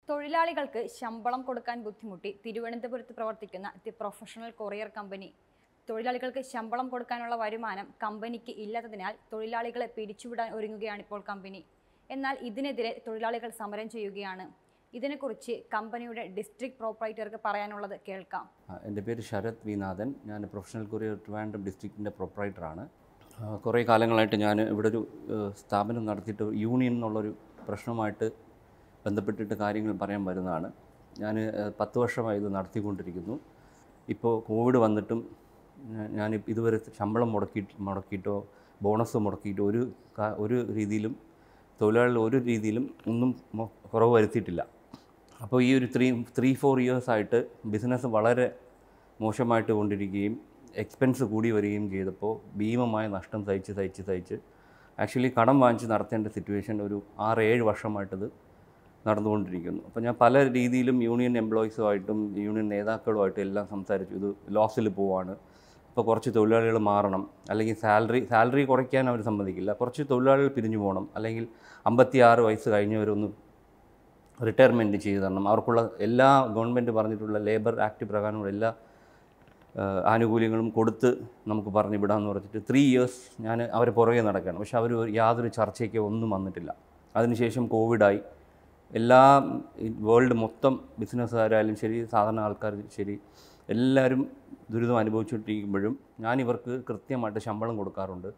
തൊഴിലാളികൾക്ക് ശമ്പളം കൊടുക്കാൻ ബുദ്ധിമുട്ടി തിരുവനന്തപുരത്ത് പ്രവർത്തിക്കുന്ന ദി പ്രൊഫഷണൽ കൊറിയർ കമ്പനി തൊഴിലാളികൾക്ക് ശമ്പളം കൊടുക്കാനുള്ള വരുമാനം കമ്പനിക്ക് ഇല്ലാത്തതിനാൽ തൊഴിലാളികളെ പിരിച്ചുവിടാൻ ഒരുങ്ങുകയാണ് ഇപ്പോൾ കമ്പനി എന്നാൽ ഇതിനെതിരെ തൊഴിലാളികൾ സമരം ചെയ്യുകയാണ് ഇതിനെക്കുറിച്ച് കമ്പനിയുടെ ഡിസ്ട്രിക്ട് പ്രോപ്പറേറ്റർക്ക് പറയാനുള്ളത് കേൾക്കാം ആ, എൻ്റെ പേര് ശരത് വിനാഥൻ ഞാൻ പ്രൊഫഷണൽ കൊറിയർ ട്രിവാൻഡ്രം ഡിസ്ട്രിക്റ്റിൻ്റെ പ്രൊപ്പറേറ്ററാണ് ആ, കുറേ കാലങ്ങളായിട്ട് ഞാൻ ഇവിടെ ഒരു ഏഹ്, സ്ഥാപനം നടത്തിയിട്ട് യൂണിയൻ എന്നുള്ളൊരു പ്രശ്നവുമായിട്ട് ബന്ധപ്പെട്ടിട്ട് കാര്യങ്ങൾ പറയാൻ വരുന്നതാണ് ഞാൻ ഏഹ്, പത്ത് വർഷമായി ഇത് നടത്തിക്കൊണ്ടിരിക്കുന്നു ഇപ്പോൾ കോവിഡ് വന്നിട്ടും ഞാ- ഞാൻ ഇതുവരെ ശമ്പളം മുടക്കി മുടക്കിയിട്ടോ ബോണസ് മുടക്കിയിട്ടോ ഒരു കാ- ഒരു രീതിയിലും തൊഴിലാളികൾ ഒരു രീതിയിലും ഒന്നും മൊ- കുറവ് വരുത്തിയിട്ടില്ല അപ്പോൾ ഈ ഒരു ത്രീ ത്രീ ഫോർ ഇയേഴ്സായിട്ട് ബിസിനസ് വളരെ മോശമായിട്ട് കൊണ്ടിരിക്കുകയും എക്സ്പെൻസ് കൂടി വരികയും ചെയ്തപ്പോൾ ഭീമമായ നഷ്ടം സഹിച്ച് സഹിച്ച് സഹിച്ച് ആക്ച്വലി കടം വാങ്ങിച്ച് നടത്തേണ്ട സിറ്റുവേഷൻ ഒരു ആറ് ഏഴ് വർഷമായിട്ടത് നടന്നുകൊണ്ടിരിക്കുന്നു അപ്പോൾ ഞാൻ പല രീതിയിലും യൂണിയൻ എംപ്ലോയീസുമായിട്ടും യൂണിയൻ നേതാക്കളുമായിട്ടും എല്ലാം സംസാരിച്ചു ഇത് ലോസിൽ പോവാണ് അപ്പോൾ കുറച്ച് തൊഴിലാളികൾ മാറണം അല്ലെങ്കിൽ സാലറി സാലറി കുറയ്ക്കാൻ അവർ സമ്മതിക്കില്ല കുറച്ച് തൊഴിലാളികൾ പിരിഞ്ഞു പോകണം അല്ലെങ്കിൽ അമ്പത്തി ആറ് വയസ്സ് കഴിഞ്ഞവരൊന്ന് റിട്ടയർമെൻറ്റ് ചെയ്തു തരണം അവർക്കുള്ള എല്ലാ ഗവൺമെൻറ് പറഞ്ഞിട്ടുള്ള ലേബർ ആക്ട് പ്രകാരമുള്ള എല്ലാ ആ, ആനുകൂല്യങ്ങളും കൊടുത്ത് നമുക്ക് പറഞ്ഞു വിടാമെന്ന് പറഞ്ഞിട്ട് ത്രീ ഇയേഴ്സ് ഞാൻ അവരെ പുറകെ നടക്കുകയാണ് പക്ഷെ അവർ യാതൊരു ചർച്ചയ്ക്കോ ഒന്നും വന്നിട്ടില്ല അതിനുശേഷം കോവിഡായി എല്ലാ വേൾഡ് മൊത്തം ബിസിനസ്സുകാരായാലും ശരി സാധാരണ ആൾക്കാർ ശരി എല്ലാവരും ദുരിതം അനുഭവിച്ചുകൊണ്ടിരിക്കുമ്പോഴും ഞാൻ ഇവർക്ക് കൃത്യമായിട്ട് ശമ്പളം കൊടുക്കാറുണ്ട്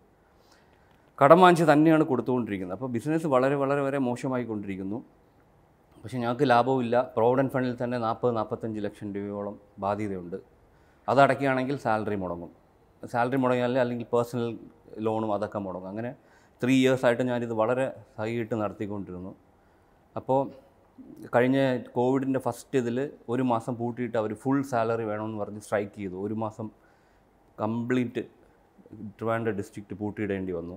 കടം വാങ്ങിച്ച് തന്നെയാണ് കൊടുത്തുകൊണ്ടിരിക്കുന്നത് അപ്പോൾ ബിസിനസ് വളരെ വളരെ വളരെ മോശമായിക്കൊണ്ടിരിക്കുന്നു പക്ഷേ ഞങ്ങൾക്ക് ലാഭവുമില്ല പ്രോവിഡൻറ്റ് ഫണ്ടിൽ തന്നെ നാൽപ്പത് നാൽപ്പത്തഞ്ച് ലക്ഷം രൂപയോളം ബാധ്യതയുണ്ട് അതടയ്ക്കുകയാണെങ്കിൽ സാലറി മുടങ്ങും സാലറി മുടങ്ങിയാൽ അല്ലെങ്കിൽ പേഴ്സണൽ ലോണും അതൊക്കെ മുടങ്ങും അങ്ങനെ ത്രീ ഇയേഴ്സായിട്ട് ഞാനിത് വളരെ സഹിയിട്ട് നടത്തിക്കൊണ്ടിരുന്നു അപ്പോൾ കഴിഞ്ഞ കോവിഡിൻ്റെ ഫസ്റ്റ് ഇതിൽ ഒരു മാസം പൂട്ടിയിട്ട് അവർ ഫുൾ സാലറി വേണമെന്ന് പറഞ്ഞ് സ്ട്രൈക്ക് ചെയ്തു ഒരു മാസം കംപ്ലീറ്റ് ട്രിവാൻഡ്രം ഡിസ്ട്രിക്റ്റ് പൂട്ടിയിടേണ്ടി വന്നു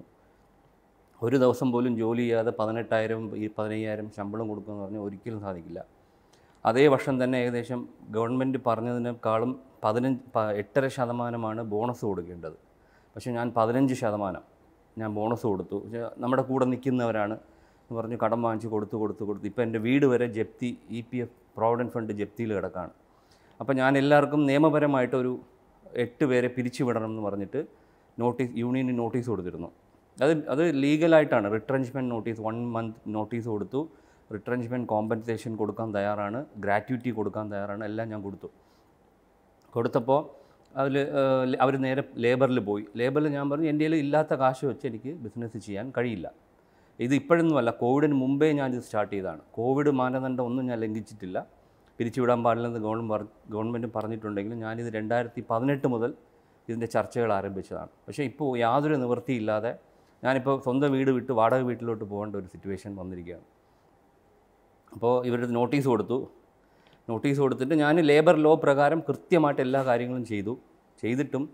ഒരു ദിവസം പോലും ജോലി ചെയ്യാതെ പതിനെട്ടായിരം ഈ പതിനയ്യായിരം ശമ്പളം കൊടുക്കുമെന്ന് പറഞ്ഞാൽ ഒരിക്കലും സാധിക്കില്ല അതേ വർഷം തന്നെ ഏകദേശം ഗവൺമെൻറ് പറഞ്ഞതിനേക്കാളും പതിനഞ്ച് പ- എട്ടര ശതമാനമാണ് ബോണസ് കൊടുക്കേണ്ടത് പക്ഷേ ഞാൻ പതിനഞ്ച് ശതമാനം ഞാൻ ബോണസ് കൊടുത്തു പക്ഷേ നമ്മുടെ കൂടെ നിൽക്കുന്നവരാണ് എന്ന് പറഞ്ഞ് കടം വാങ്ങിച്ച് കൊടുത്ത് കൊടുത്ത് കൊടുത്ത് ഇപ്പോൾ എൻ്റെ വീട് വരെ ജപ്തി E P F provident fund ജപ്തിയിൽ കിടക്കാണ് അപ്പോൾ ഞാൻ എല്ലാവർക്കും നിയമപരമായിട്ട് ഒരു എട്ട് പേരെ പിരിച്ചു വിടണം എന്ന് പറഞ്ഞിട്ട് നോട്ടീസ് യൂണിയന് നോട്ടീസ് കൊടുത്തിരുന്നു അത് അത് ലീഗലായിട്ടാണ് retrenchment notice one month notice കൊടുത്തു റിട്രഞ്ച്മെൻറ്റ് കോമ്പൻസേഷൻ കൊടുക്കാൻ തയ്യാറാണ് ഗ്രാറ്റുവിറ്റി കൊടുക്കാൻ തയ്യാറാണ് എല്ലാം ഞാൻ കൊടുത്തു കൊടുത്തപ്പോൾ അതിൽ അവർ നേരെ ലേബറിൽ പോയി ലേബറിൽ ഞാൻ പറഞ്ഞു എൻ്റെ കയ്യിൽ ഇല്ലാത്ത കാശ് വെച്ച് എനിക്ക് ബിസിനസ് ചെയ്യാൻ കഴിയില്ല ഇത് ഇപ്പോഴൊന്നുമല്ല കോവിഡിന് മുമ്പേ ഞാൻ ഇത് സ്റ്റാർട്ട് ചെയ്തതാണ് കോവിഡ് മാനദണ്ഡം ഒന്നും ഞാൻ ലംഘിച്ചിട്ടില്ല പിരിച്ചുവിടാൻ പാടില്ലെന്ന് ഗവൺമെൻറ് ഗവൺമെൻറ് പറഞ്ഞിട്ടുണ്ടെങ്കിലും ഞാനിത് രണ്ടായിരത്തി പതിനെട്ട് മുതൽ ഇതിൻ്റെ ചർച്ചകൾ ആരംഭിച്ചതാണ് പക്ഷേ ഇപ്പോൾ യാതൊരു നിവൃത്തിയില്ലാതെ ഞാനിപ്പോൾ സ്വന്തം വീട് വിട്ട് വാടക വീട്ടിലോട്ട് പോകേണ്ട ഒരു സിറ്റുവേഷൻ വന്നിരിക്കുകയാണ് അപ്പോൾ ഇവരുടെ നോട്ടീസ് കൊടുത്തു നോട്ടീസ് കൊടുത്തിട്ട് ഞാൻ ലേബർ ലോ പ്രകാരം കൃത്യമായിട്ട് എല്ലാ കാര്യങ്ങളും ചെയ്തു ചെയ്തിട്ടും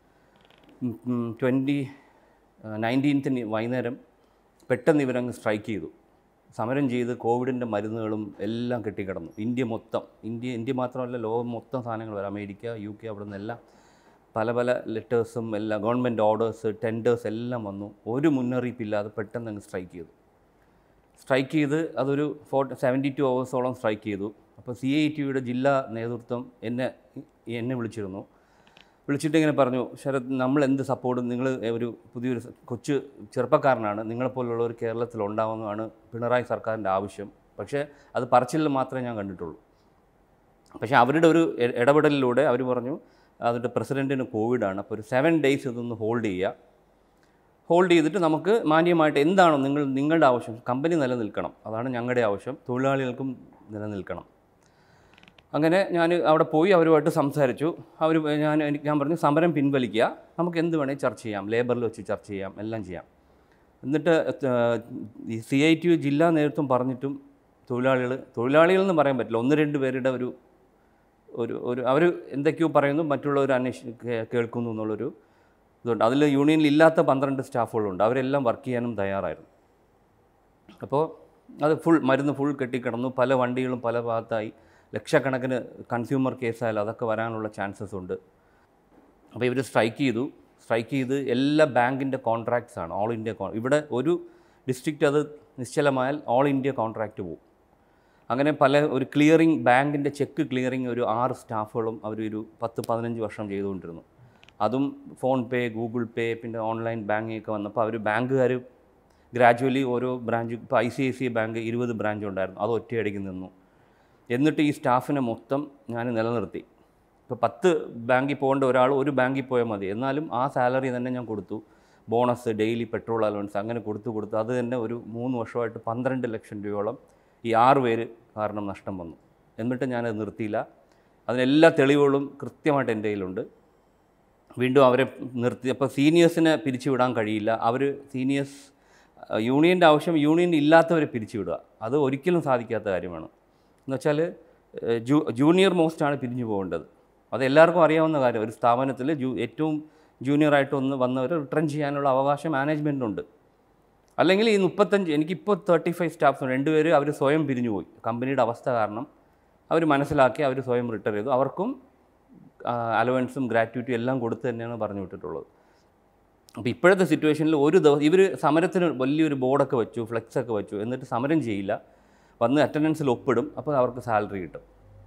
ട്വൻറ്റി നയൻറ്റീൻത്തിന് വൈകുന്നേരം പെട്ടെന്ന് ഇവരങ്ങ് സ്ട്രൈക്ക് ചെയ്തു സമരം ചെയ്ത് കോവിഡിൻ്റെ മരുന്നുകളും എല്ലാം കെട്ടിക്കിടന്നു ഇന്ത്യ മൊത്തം ഇന്ത്യ ഇന്ത്യ മാത്രമല്ല ലോകം മൊത്തം സാധനങ്ങൾ വരും അമേരിക്ക യു കെ അവിടെ നിന്നെല്ലാം പല പല ലെറ്റേഴ്സും എല്ലാം ഗവൺമെൻറ് ഓർഡേഴ്സ് ടെൻഡേഴ്സ് എല്ലാം വന്നു ഒരു മുന്നറിയിപ്പില്ലാതെ പെട്ടെന്ന് അങ്ങ് സ്ട്രൈക്ക് ചെയ്തു സ്ട്രൈക്ക് ചെയ്ത് അതൊരു ഫോർ സെവൻറ്റി ടു അവേഴ്സോളം സ്ട്രൈക്ക് ചെയ്തു അപ്പോൾ സി ഐ ടിയുടെ ജില്ലാ നേതൃത്വം എന്നെ എന്നെ വിളിച്ചിരുന്നു വിളിച്ചിട്ട് ഇങ്ങനെ പറഞ്ഞു ശരത് നമ്മൾ എന്ത് സപ്പോർട്ടും നിങ്ങൾ ഒരു പുതിയൊരു സ- കൊച്ചു ചെറുപ്പക്കാരനാണ് നിങ്ങളെപ്പോലുള്ളവർ കേരളത്തിൽ ഉണ്ടാവുന്നതാണ് പിണറായി സർക്കാരിൻ്റെ ആവശ്യം പക്ഷേ അത് പറച്ചിലിൽ മാത്രമേ ഞാൻ കണ്ടിട്ടുള്ളൂ പക്ഷേ അവരുടെ ഒരു ഇ- ഇടപെടലിലൂടെ അവർ പറഞ്ഞു അതിൻ്റെ പ്രസിഡൻറ്റിന് കോവിഡാണ് അപ്പോൾ ഒരു സെവൻ ഡേയ്സ് ഇതൊന്ന് ഹോൾഡ് ചെയ്യുക ഹോൾഡ് ചെയ്തിട്ട് നമുക്ക് മാന്യമായിട്ട് എന്താണോ നിങ്ങൾ നിങ്ങളുടെ ആവശ്യം കമ്പനി നിലനിൽക്കണം അതാണ് ഞങ്ങളുടെ ആവശ്യം തൊഴിലാളികൾക്കും നിലനിൽക്കണം അങ്ങനെ ഞാൻ അവിടെ പോയി അവരുമായിട്ട് സംസാരിച്ചു അവർ ഞാൻ എനിക്ക് ഞാൻ പറഞ്ഞു സമരം പിൻവലിക്കുക നമുക്ക് എന്ത് വേണേൽ ചർച്ച ചെയ്യാം ലേബറിൽ വെച്ച് ചർച്ച ചെയ്യാം എല്ലാം ചെയ്യാം എന്നിട്ട് ഏഹ്, ഈ സി ഐ ടി യു ജില്ലാ നേതൃത്വം പറഞ്ഞിട്ടും തൊഴിലാളികൾ തൊഴിലാളികൾ എന്ന് പറയാൻ പറ്റില്ല ഒന്ന് രണ്ട് പേരുടെ ഒരു ഒരു ഒരു അവർ എന്തൊക്കെയോ പറയുന്നു മറ്റുള്ളവർ അന്വേഷി കേ- കേൾക്കുന്നു എന്നുള്ളൊരു ഇതുണ്ട് അതിൽ യൂണിയനിൽ ഇല്ലാത്ത പന്ത്രണ്ട് സ്റ്റാഫുകളുണ്ട് അവരെല്ലാം വർക്ക് ചെയ്യാനും തയ്യാറായിരുന്നു അപ്പോൾ അത് ഫുൾ മരുന്ന് ഫുൾ കെട്ടിക്കിടന്നു പല വണ്ടികളും പല ഭാഗത്തായി ലക്ഷക്കണക്കിന് കൺസ്യൂമർ കേസായാലും അതൊക്കെ വരാനുള്ള ചാൻസസ് ഉണ്ട് അപ്പോൾ ഇവർ സ്ട്രൈക്ക് ചെയ്തു സ്ട്രൈക്ക് ചെയ്ത് എല്ലാ ബാങ്കിൻ്റെ കോൺട്രാക്ട്സ് ആണ് ഓൾ ഇന്ത്യ കോൺ ഇവിടെ ഒരു ഡിസ്ട്രിക്റ്റ് അത് നിശ്ചലമായാൽ ഓൾ ഇന്ത്യ കോൺട്രാക്റ്റ് പോകും അങ്ങനെ പല ഒരു ക്ലിയറിംഗ് ബാങ്കിൻ്റെ ചെക്ക് ക്ലിയറിംഗ് ഒരു ആറ് സ്റ്റാഫുകളും അവർ ഒരു പത്ത് പതിനഞ്ച് വർഷം ചെയ്തുകൊണ്ടിരുന്നു അതും ഫോൺ പേ ഗൂഗിൾ പേ പിന്നെ ഓൺലൈൻ ബാങ്കിങ് ഒക്കെ വന്നപ്പോൾ അവർ ബാങ്കുകാർ ഗ്രാജുവലി ഓരോ ബ്രാഞ്ച് ഇപ്പോൾ I C I C bank ഇരുപത് ബ്രാഞ്ച് ഉണ്ടായിരുന്നു അത് ഒറ്റയടിക്ക് നിന്നു എന്നിട്ട് ഈ സ്റ്റാഫിനെ മൊത്തം ഞാൻ നിലനിർത്തി ഇപ്പോൾ പത്ത് ബാങ്കിൽ പോകേണ്ട ഒരാൾ ഒരു ബാങ്കിൽ പോയാൽ മതി എന്നാലും ആ സാലറി തന്നെ ഞാൻ കൊടുത്തു ബോണസ് ഡെയിലി പെട്രോൾ അലവൻസ് അങ്ങനെ കൊടുത്തു കൊടുത്തു അത് തന്നെ ഒരു മൂന്ന് വർഷമായിട്ട് പന്ത്രണ്ട് ലക്ഷം രൂപയോളം ഈ ആറ് പേര് കാരണം നഷ്ടം വന്നു എന്നിട്ട് ഞാനത് നിർത്തിയില്ല അതിനെല്ലാ തെളിവുകളും കൃത്യമായിട്ട് എൻ്റെ കയ്യിലുണ്ട് വീണ്ടും അവരെ നിർത്തി അപ്പോൾ സീനിയേഴ്സിനെ പിരിച്ചുവിടാൻ കഴിയില്ല അവർ സീനിയേഴ്സ് യൂണിയൻ്റെ ആവശ്യം യൂണിയൻ ഇല്ലാത്തവരെ പിരിച്ചുവിടുക അത് ഒരിക്കലും സാധിക്കാത്ത കാര്യമാണ് എന്ന് വെച്ചാൽ ജൂ ജൂനിയർ മോസ്റ്റാണ് പിരിഞ്ഞു പോകേണ്ടത് അത് എല്ലാവർക്കും അറിയാവുന്ന കാര്യം ഒരു സ്ഥാപനത്തിൽ ജൂ ഏറ്റവും ജൂനിയറായിട്ട് ഒന്ന് വന്നവർ റിട്ടേൺ ചെയ്യാനുള്ള അവകാശം മാനേജ്മെൻറ്റുണ്ട് അല്ലെങ്കിൽ ഈ മുപ്പത്തഞ്ച് എനിക്കിപ്പോൾ തേർട്ടി ഫൈവ് സ്റ്റാഫ്സ് രണ്ടുപേര് അവർ സ്വയം പിരിഞ്ഞു പോയി കമ്പനിയുടെ അവസ്ഥ കാരണം അവർ മനസ്സിലാക്കി അവർ സ്വയം റിട്ടയർ ചെയ്തു അവർക്കും അലവൻസും ഗ്രാറ്റുവിറ്റിയും എല്ലാം കൊടുത്ത് തന്നെയാണ് പറഞ്ഞു വിട്ടിട്ടുള്ളത് അപ്പോൾ ഇപ്പോഴത്തെ സിറ്റുവേഷനിൽ ഒരു ദിവസം ഇവർ സമരത്തിന് വലിയൊരു ബോർഡൊക്കെ വെച്ചു ഫ്ലെക്സ് ഒക്കെ വെച്ചു എന്നിട്ട് സമരം ചെയ്യില്ല വന്ന് അറ്റൻഡൻസിൽ ഒപ്പിടും അപ്പോൾ അവർക്ക് സാലറി കിട്ടും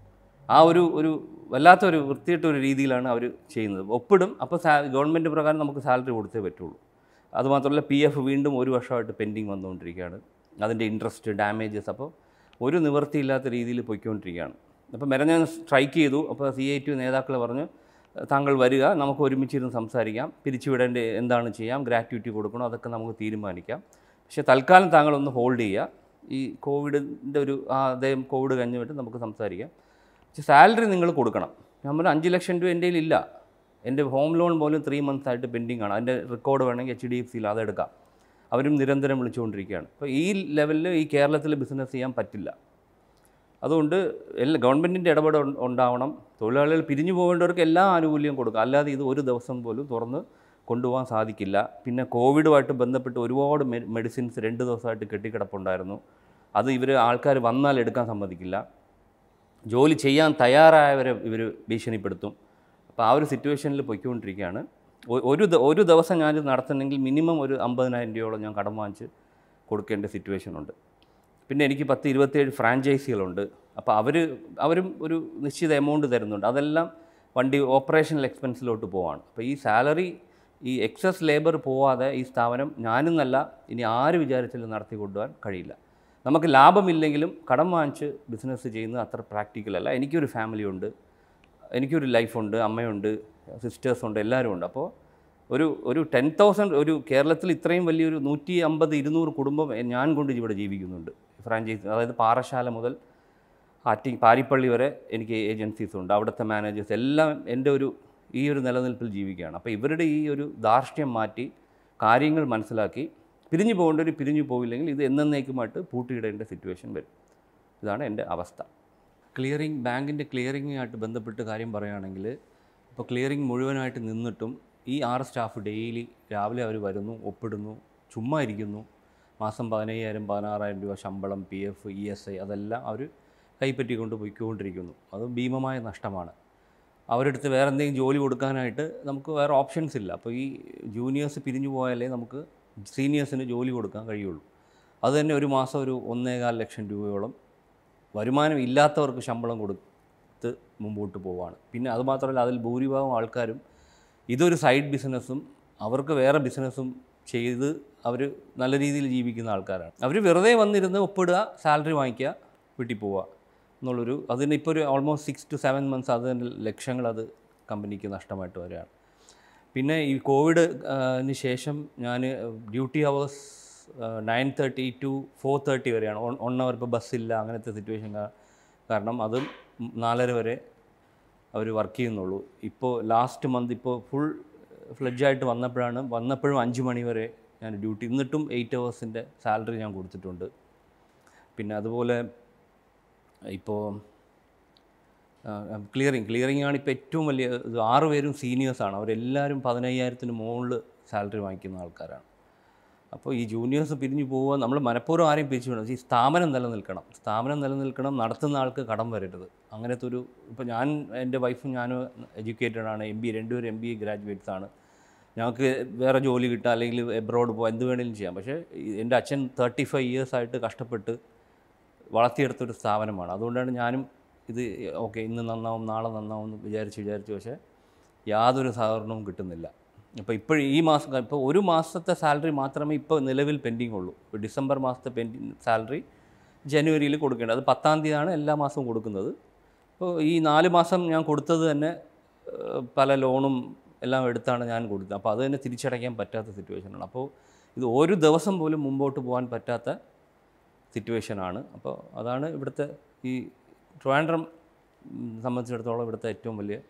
ആ ഒരു ഒരു വല്ലാത്തൊരു വൃത്തിയിട്ട ഒരു രീതിയിലാണ് അവർ ചെയ്യുന്നത് ഒപ്പിടും അപ്പോൾ സാ ഗവൺമെൻറ് പ്രകാരം നമുക്ക് സാലറി കൊടുത്തേ പറ്റുള്ളൂ അതുമാത്രമല്ല പി എഫ് വീണ്ടും ഒരു വർഷമായിട്ട് പെൻഡിങ് വന്നുകൊണ്ടിരിക്കുകയാണ് അതിൻ്റെ ഇൻട്രസ്റ്റ് ഡാമേജസ് അപ്പോൾ ഒരു നിവൃത്തിയില്ലാത്ത രീതിയിൽ പൊയ്ക്കൊണ്ടിരിക്കുകയാണ് അപ്പോൾ മെരഞ്ഞ സ്ട്രൈക്ക് ചെയ്തു അപ്പോൾ സി ഐ ടി നേതാക്കൾ പറഞ്ഞു താങ്കൾ വരിക നമുക്ക് ഒരുമിച്ചിരുന്ന് സംസാരിക്കാം പിരിച്ചുവിടേണ്ട എന്താണ് ചെയ്യാം ഗ്രാറ്റുവിറ്റി കൊടുക്കണോ അതൊക്കെ നമുക്ക് തീരുമാനിക്കാം പക്ഷേ തൽക്കാലം താങ്കളൊന്ന് ഹോൾഡ് ചെയ്യുക ഈ കോവിഡിൻ്റെ ഒരു ആ അദ്ദേഹം കോവിഡ് കഴിഞ്ഞിട്ട് നമുക്ക് സംസാരിക്കാം പക്ഷേ സാലറി നിങ്ങൾ കൊടുക്കണം നമ്മൾ അഞ്ച് ലക്ഷം രൂപ എൻ്റെ ഇല്ല എൻ്റെ ഹോം ലോൺ പോലും ത്രീ മന്ത്സ് ആയിട്ട് പെൻഡിങ് ആണ് അതിൻ്റെ റെക്കോർഡ് വേണമെങ്കിൽ എച്ച് ഡി എഫ് സിയിൽ അതെടുക്കാം അവരും നിരന്തരം വിളിച്ചുകൊണ്ടിരിക്കുകയാണ് അപ്പോൾ ഈ ലെവലിൽ ഈ കേരളത്തിൽ ബിസിനസ് ചെയ്യാൻ പറ്റില്ല അതുകൊണ്ട് എല്ലാ ഗവൺമെൻറ്റിൻ്റെ ഇടപെടൽ ഉണ്ട- ഉണ്ടാവണം തൊഴിലാളികൾ പിരിഞ്ഞു പോകേണ്ടവർക്ക് എല്ലാ ആനുകൂല്യവും കൊടുക്കുക അല്ലാതെ ഇത് ഒരു ദിവസം പോലും തുറന്ന് കൊണ്ടുപോകാൻ സാധിക്കില്ല പിന്നെ കോവിഡുമായിട്ട് ബന്ധപ്പെട്ട് ഒരുപാട് മെ മെഡിസിൻസ് രണ്ട് ദിവസമായിട്ട് കെട്ടിക്കിടപ്പുണ്ടായിരുന്നു അത് ഇവർ ആൾക്കാർ വന്നാൽ എടുക്കാൻ സമ്മതിക്കില്ല ജോലി ചെയ്യാൻ തയ്യാറായവരെ ഇവർ ഭീഷണിപ്പെടുത്തും അപ്പോൾ ആ ഒരു സിറ്റുവേഷനിൽ പൊയ്ക്കൊണ്ടിരിക്കുകയാണ് ഒ- ഒരു ദ- ഒരു ദിവസം ഞാനിത് നടത്തണമെങ്കിൽ മിനിമം ഒരു അമ്പതിനായിരം രൂപയോളം ഞാൻ കടം വാങ്ങിച്ച് കൊടുക്കേണ്ട സിറ്റുവേഷൻ ഉണ്ട് പിന്നെ എനിക്ക് പത്ത് ഇരുപത്തേഴ് ഫ്രാഞ്ചൈസികളുണ്ട് അപ്പോൾ അവർ അവരും ഒരു നിശ്ചിത എമൗണ്ട് തരുന്നുണ്ട് അതെല്ലാം വണ്ടി ഓപ്പറേഷണൽ എക്സ്പെൻസിലോട്ട് പോവാണ് അപ്പോൾ ഈ സാലറി ഈ എക്സസ് ലേബർ പോവാതെ ഈ സ്ഥാപനം ഞാനെന്നല്ല ഇനി ആര് വിചാരിച്ചാലും നടത്തി കൊണ്ടുപോകാൻ കഴിയില്ല നമുക്ക് ലാഭമില്ലെങ്കിലും കടം വാങ്ങിച്ച് ബിസിനസ് ചെയ്യുന്നത് അത്ര പ്രാക്ടിക്കൽ അല്ല എനിക്കൊരു ഫാമിലി ഉണ്ട് എനിക്കൊരു ലൈഫുണ്ട് അമ്മയുണ്ട് സിസ്റ്റേഴ്സ് ഉണ്ട് എല്ലാവരും ഉണ്ട് അപ്പോൾ ഒരു ഒരു ടെൻ തൗസൻഡ് ഒരു കേരളത്തിൽ ഇത്രയും വലിയൊരു നൂറ്റി അമ്പത് ഇരുന്നൂറ് കുടുംബം ഞാൻ കൊണ്ട് ഇവിടെ ജീവിക്കുന്നുണ്ട് ഫ്രാഞ്ചൈസി അതായത് പാറശാല മുതൽ ആറ്റി പാരിപ്പള്ളി വരെ എനിക്ക് ഏജൻസീസ് ഉണ്ട് അവിടുത്തെ മാനേജേഴ്സ് എല്ലാം എൻ്റെ ഒരു ഈ ഒരു നിലനിൽപ്പിൽ ജീവിക്കുകയാണ് അപ്പോൾ ഇവരുടെ ഈ ഒരു ധാർഷ്ട്യം മാറ്റി കാര്യങ്ങൾ മനസ്സിലാക്കി പിരിഞ്ഞു പോകേണ്ടവർ പിരിഞ്ഞു പോയില്ലെങ്കിൽ ഇത് എന്നേക്കുമായിട്ട് പൂട്ടിയിടേണ്ട സിറ്റുവേഷൻ വരും ഇതാണ് എൻ്റെ അവസ്ഥ ക്ലിയറിംഗ് ബാങ്കിൻ്റെ ക്ലിയറിങ്ങുമായിട്ട് ബന്ധപ്പെട്ട് കാര്യം പറയുകയാണെങ്കിൽ ഇപ്പോൾ ക്ലിയറിംഗ് മുഴുവനായിട്ട് നിന്നിട്ടും ഈ ആറ് സ്റ്റാഫ് ഡെയിലി രാവിലെ അവർ വരുന്നു ഒപ്പിടുന്നു ചുമ്മാ ഇരിക്കുന്നു മാസം പതിനയ്യായിരം പതിനാറായിരം രൂപ ശമ്പളം P F E S I അതെല്ലാം അവർ കൈപ്പറ്റിക്കൊണ്ട് പോയിക്കൊണ്ടിരിക്കുന്നു അത് ഭീമമായ നഷ്ടമാണ് അവരെടുത്ത് വേറെ എന്തെങ്കിലും ജോലി കൊടുക്കാനായിട്ട് നമുക്ക് വേറെ ഓപ്ഷൻസ് ഇല്ല അപ്പോൾ ഈ ജൂനിയേഴ്സ് പിരിഞ്ഞു പോയാലേ നമുക്ക് സീനിയേഴ്സിന് ജോലി കൊടുക്കാൻ കഴിയുള്ളൂ അത് തന്നെ ഒരു മാസം ഒരു ഒന്നേകാൽ ലക്ഷം രൂപയോളം വരുമാനം ഇല്ലാത്തവർക്ക് ശമ്പളം കൊടുത്ത് മുമ്പോട്ട് പോവാണ് പിന്നെ അതുമാത്രമല്ല അതിൽ ഭൂരിഭാഗം ആൾക്കാരും ഇതൊരു സൈഡ് ബിസിനസ്സും അവർക്ക് വേറെ ബിസിനസ്സും ചെയ്ത് അവർ നല്ല രീതിയിൽ ജീവിക്കുന്ന ആൾക്കാരാണ് അവർ വെറുതെ വന്നിരുന്ന് ഒപ്പിടുക സാലറി വാങ്ങിക്കുക വീട്ടിൽ പോവുക എന്നുള്ളൊരു അതിന് ഇപ്പോൾ ഒരു almost six to seven months അതിന് ലക്ഷങ്ങൾ അത് കമ്പനിക്ക് നഷ്ടമായിട്ട് വരികയാണ് പിന്നെ ഈ കോവിഡ് ന് ശേഷം ഞാൻ duty hours nine thirty to four thirty വരെയാണ് ഒൺ വൺ അവർ ഇപ്പോൾ ബസ്സില്ല അങ്ങനത്തെ സിറ്റുവേഷൻ കാരണം അതും നാലര വരെ അവർ വർക്ക് ചെയ്യുന്നുള്ളൂ ഇപ്പോൾ ലാസ്റ്റ് മന്ത് ഇപ്പോൾ ഫുൾ ഫ്ലഡ്ജായിട്ട് വന്നപ്പോഴാണ് വന്നപ്പോഴും അഞ്ച് മണി വരെ ഞാൻ ഡ്യൂട്ടി എന്നിട്ടും എയ്റ്റ് അവേഴ്സിൻ്റെ സാലറി ഞാൻ കൊടുത്തിട്ടുണ്ട് പിന്നെ അതുപോലെ ഇപ്പോൾ ക്ലിയറിങ് ക്ലിയറിംഗ് ആണ് ഇപ്പോൾ ഏറ്റവും വലിയ ഇത് ആറ് പേരും സീനിയേഴ്സാണ് അവരെല്ലാവരും പതിനയ്യായിരത്തിന് മുകളിൽ സാലറി വാങ്ങിക്കുന്ന ആൾക്കാരാണ് അപ്പോൾ ഈ ജൂനിയേഴ്സ് പിരിഞ്ഞു പോവുക നമ്മൾ മനഃപൂർവ്വം ആരെയും പിരിച്ചു വിടണം ഈ സ്ഥാപനം നിലനിൽക്കണം സ്ഥാപനം നിലനിൽക്കണം നടത്തുന്ന ആൾക്ക് കടം വരരുത് അങ്ങനത്തെ ഒരു ഇപ്പോൾ ഞാൻ എൻ്റെ വൈഫും ഞാനും എഡ്യൂക്കേറ്റഡ് ആണ് എം ബി രണ്ടുപേരും എം ബി എ ഗ്രാജുവേറ്റ്സ് ആണ് ഞങ്ങൾക്ക് വേറെ ജോലി കിട്ടുക അല്ലെങ്കിൽ എബ്രോഡ് പോകാം എന്ത് വേണമെങ്കിലും ചെയ്യാം പക്ഷേ ഈ എൻ്റെ അച്ഛൻ തേർട്ടി ഫൈവ് ഇയേഴ്സായിട്ട് കഷ്ടപ്പെട്ട് വളർത്തിയെടുത്തൊരു സ്ഥാപനമാണ് അതുകൊണ്ടാണ് ഞാനും ഇത് ഓക്കെ ഇന്ന് നന്നാവും നാളെ നന്നാവും എന്ന് വിചാരിച്ച് വിചാരിച്ചു പക്ഷേ യാതൊരു സഹകരണവും കിട്ടുന്നില്ല ഇപ്പോൾ ഇപ്പോൾ ഈ മാസം ഇപ്പോൾ ഒരു മാസത്തെ സാലറി മാത്രമേ ഇപ്പോൾ നിലവിൽ പെൻഡിങ് ഉള്ളൂ ഇപ്പോൾ ഡിസംബർ മാസത്തെ പെൻഡിങ് സാലറി ജനുവരിയിൽ കൊടുക്കേണ്ടത് അത് പത്താം തീയതിയാണ് എല്ലാ മാസവും കൊടുക്കുന്നത് അപ്പോൾ ഈ നാല് മാസം ഞാൻ കൊടുത്തത് തന്നെ ഏഹ്, പല ലോണും എല്ലാം എടുത്താണ് ഞാൻ കൊടുത്തത് അപ്പോൾ അത് തന്നെ തിരിച്ചടയ്ക്കാൻ പറ്റാത്ത സിറ്റുവേഷനാണ് അപ്പോൾ ഇത് ഒരു ദിവസം പോലും മുമ്പോട്ട് പോകാൻ പറ്റാത്ത സിറ്റുവേഷനാണ് അപ്പോൾ അതാണ് ഇവിടുത്തെ ഈ ട്രിവാൻഡ്രം ഉം, സംബന്ധിച്ചിടത്തോളം ഇവിടുത്തെ ഏറ്റവും വലിയ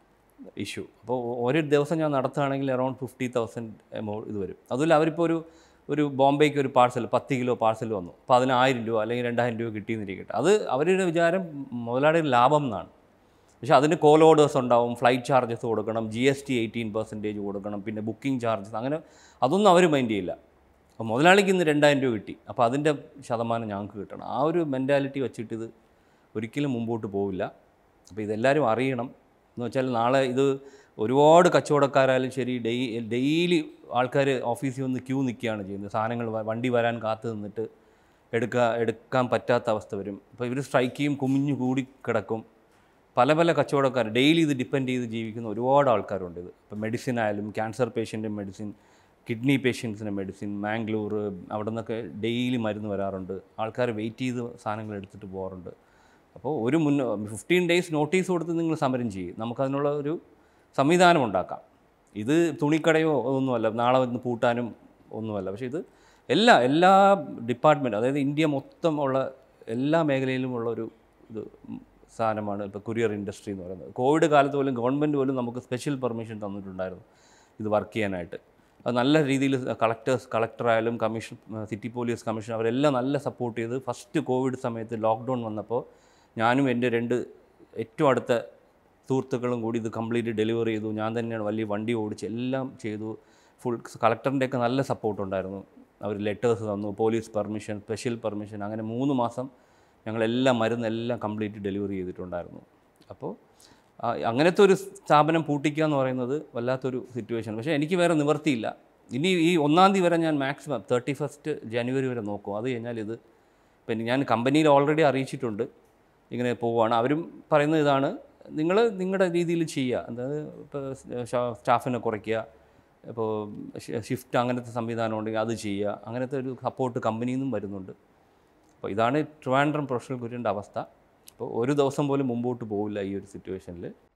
ഇഷ്യൂ അപ്പോൾ ഒരു ദിവസം ഞാൻ നടത്തുകയാണെങ്കിൽ അറൗണ്ട് ഫിഫ്റ്റി തൗസൻഡ് എമൗണ്ട് ഇത് വരും അതുമില്ല അവരിപ്പോൾ ഒരു ഒരു ബോംബെക്ക് ഒരു പാർസൽ പത്ത് കിലോ പാർസൽ വന്നു അപ്പോൾ അതിന് ആയിരം രൂപ അല്ലെങ്കിൽ രണ്ടായിരം രൂപ കിട്ടിയെന്നിരിക്കട്ടെ അത് അവരുടെ വിചാരം മുതലാളിയുടെ ലാഭം എന്നാണ് പക്ഷേ അതിന് കോൾ ഓർഡേഴ്സ് ഉണ്ടാവും ഫ്ലൈറ്റ് ചാർജസ് കൊടുക്കണം G S T eighteen percentage കൊടുക്കണം പിന്നെ ബുക്കിംഗ് ചാർജസ് അങ്ങനെ അതൊന്നും അവർ മൈൻഡ് ചെയ്യില്ല അപ്പോൾ മുതലാളിക്ക് ഇന്ന് രണ്ടായിരം രൂപ കിട്ടി അപ്പോൾ അതിൻ്റെ ശതമാനം ഞങ്ങൾക്ക് കിട്ടണം ആ ഒരു മെൻറ്റാലിറ്റി വെച്ചിട്ട് ഇത് ഒരിക്കലും മുമ്പോട്ട് പോവില്ല അപ്പോൾ ഇതെല്ലാവരും അറിയണം എന്ന് വെച്ചാൽ നാളെ ഇത് ഒരുപാട് കച്ചവടക്കാരായാലും ശരി ഡെയ് ഡെയിലി ആൾക്കാർ ഓഫീസിൽ വന്ന് ക്യൂ നിൽക്കുകയാണ് ചെയ്യുന്നത് സാധനങ്ങൾ വ- വണ്ടി വരാൻ കാത്തു നിന്നിട്ട് എടുക്കുക എടുക്കാൻ പറ്റാത്ത അവസ്ഥ വരും അപ്പോൾ ഇവർ സ്ട്രൈക്ക് ചെയ്യും കുമിഞ്ഞു കൂടി കിടക്കും പല പല കച്ചവടക്കാർ ഡെയിലി ഇത് ഡിപ്പെൻഡ് ചെയ്ത് ജീവിക്കുന്ന ഒരുപാട് ആൾക്കാരുണ്ട് ഇത് ഇപ്പോൾ മെഡിസിൻ ആയാലും ക്യാൻസർ പേഷ്യൻ്റെ മെഡിസിൻ കിഡ്നി പേഷ്യൻസിന് മെഡിസിൻ മാംഗ്ലൂർ അവിടെ നിന്നൊക്കെ ഡെയിലി മരുന്ന് വരാറുണ്ട് ആൾക്കാർ വെയിറ്റ് ചെയ്ത് സാധനങ്ങൾ എടുത്തിട്ട് പോകാറുണ്ട് അപ്പോൾ ഒരു മുൻ ഫിഫ്റ്റീൻ ഡേയ്സ് നോട്ടീസ് കൊടുത്ത് നിങ്ങൾ സമരം ചെയ്യും നമുക്കതിനുള്ള ഒരു സംവിധാനം ഉണ്ടാക്കാം ഇത് തുണിക്കടയോ ഒന്നുമല്ല നാളെ വന്ന് പൂട്ടാനും ഒന്നുമല്ല പക്ഷേ ഇത് എല്ലാ എല്ലാ ഡിപ്പാർട്ട്മെൻറ്റ് അതായത് ഇന്ത്യ മൊത്തം ഉള്ള എല്ലാ മേഖലയിലുമുള്ള ഒരു ഇത് സാധനമാണ് ഇപ്പോൾ കൊറിയർ ഇൻഡസ്ട്രി എന്ന് പറയുന്നത് കോവിഡ് കാലത്ത് പോലും ഗവൺമെൻറ് പോലും നമുക്ക് സ്പെഷ്യൽ പെർമിഷൻ തന്നിട്ടുണ്ടായിരുന്നു ഇത് വർക്ക് ചെയ്യാനായിട്ട് അത് നല്ല രീതിയിൽ കളക്ടേഴ്സ് കളക്ടറായാലും കമ്മീഷൻ സിറ്റി പോലീസ് കമ്മീഷൻ അവരെല്ലാം നല്ല സപ്പോർട്ട് ചെയ്ത് ഫസ്റ്റ് കോവിഡ് സമയത്ത് ലോക്ക്ഡൗൺ വന്നപ്പോൾ ഞാനും എൻ്റെ രണ്ട് ഏറ്റവും അടുത്ത സുഹൃത്തുക്കളും കൂടി ഇത് കംപ്ലീറ്റ് ഡെലിവറി ചെയ്തു ഞാൻ തന്നെയാണ് വലിയ വണ്ടി ഓടിച്ച് എല്ലാം ചെയ്തു ഫുൾ കളക്ടറിൻ്റെയൊക്കെ നല്ല സപ്പോർട്ട് ഉണ്ടായിരുന്നു അവർ ലെറ്റേഴ്സ് തന്നു പോലീസ് പെർമിഷൻ സ്പെഷ്യൽ പെർമിഷൻ അങ്ങനെ മൂന്ന് മാസം ഞങ്ങളെല്ലാം മരുന്നെല്ലാം കംപ്ലീറ്റ് ഡെലിവറി ചെയ്തിട്ടുണ്ടായിരുന്നു അപ്പോൾ ആ, അങ്ങനത്തെ ഒരു സ്ഥാപനം പൂട്ടിക്കുക എന്ന് പറയുന്നത് വല്ലാത്തൊരു സിറ്റുവേഷൻ പക്ഷേ എനിക്ക് വേറെ നിവർത്തിയില്ല ഇനി ഈ ഒന്നാം തീയതി വരെ ഞാൻ മാക്സിമം തേർട്ടി ഫസ്റ്റ് ജനുവരി വരെ നോക്കും അത് കഴിഞ്ഞാൽ ഇത് പിന്നെ ഞാൻ കമ്പനിയിൽ ഓൾറെഡി അറിയിച്ചിട്ടുണ്ട് ഇങ്ങനെ പോവുകയാണ് അവരും പറയുന്നത് ഇതാണ് നിങ്ങൾ നിങ്ങളുടെ രീതിയിൽ ചെയ്യുക അതായത് ഇപ്പോൾ സ്റ്റാഫിനെ കുറയ്ക്കുക ഇപ്പോൾ ഷിഫ്റ്റ് അങ്ങനത്തെ സംവിധാനം ഉണ്ടെങ്കിൽ അത് ചെയ്യുക അങ്ങനത്തെ ഒരു സപ്പോർട്ട് കമ്പനിയിൽ നിന്നും വരുന്നുണ്ട് അപ്പോൾ ഇതാണ് ട്രിവാൻഡ്രം പ്രൊഫഷണൽ കുര്യൻ്റെ അവസ്ഥ അപ്പോൾ ഒരു ദിവസം പോലും മുമ്പോട്ട് പോവില്ല ഈ ഒരു സിറ്റുവേഷനിൽ